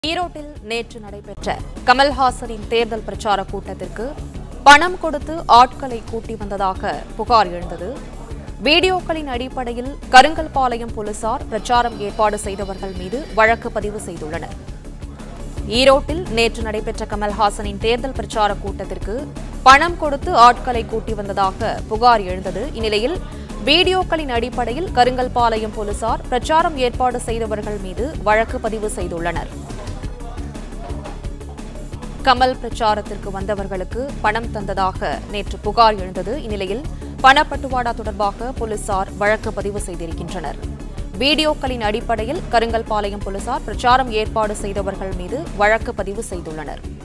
ஈரோட்டில் நேற்று நடைபெற்ற கமல்ஹாசனின் தேர்தல் பிரச்சார கூட்டத்திற்கு பணம் கொடுத்து ஆட்களை கூட்டி வந்ததாக புகார் எழுந்தது வீடியோக்களின் அடிப்படையில் கருங்கல்பாளையம் போலீசார் பிரச்சாரம் ஏற்பாடு செய்தவர்கள் மீது வழக்கு பதிவு செய்துள்ளனர் ஈரோட்டில் நேற்று நடைபெற்ற கமல்ஹாசனின் தேர்தல் பிரச்சார கூட்டத்திற்கு பணம் கொடுத்து ஆட்களை கூட்டி வந்ததாக புகார் எழுந்தது இந்நிலையில் வீடியோக்களின் அடிப்படையில் கருங்கல்பாளையம் போலீசார் பிரச்சாரம் ஏற்பாடு செய்தவர்கள் மீது வழக்கு பதிவு செய்துள்ளனர் கமல் பிரச்சாரத்திற்கு வந்தவர்களுக்கு பணம் தந்ததாக நேற்று புகார் எழுந்தது இந்நிலையில் பணப்பட்டுவாடா தொடர்பாக போலீசார் வழக்கு பதிவு செய்திருக்கின்றனர் வீடியோக்களின் அடிப்படையில் கருங்கல்பாளையம் போலீசார் பிரச்சாரம் ஏற்பாடு செய்தவர்கள் மீது வழக்கு பதிவு செய்துள்ளனர்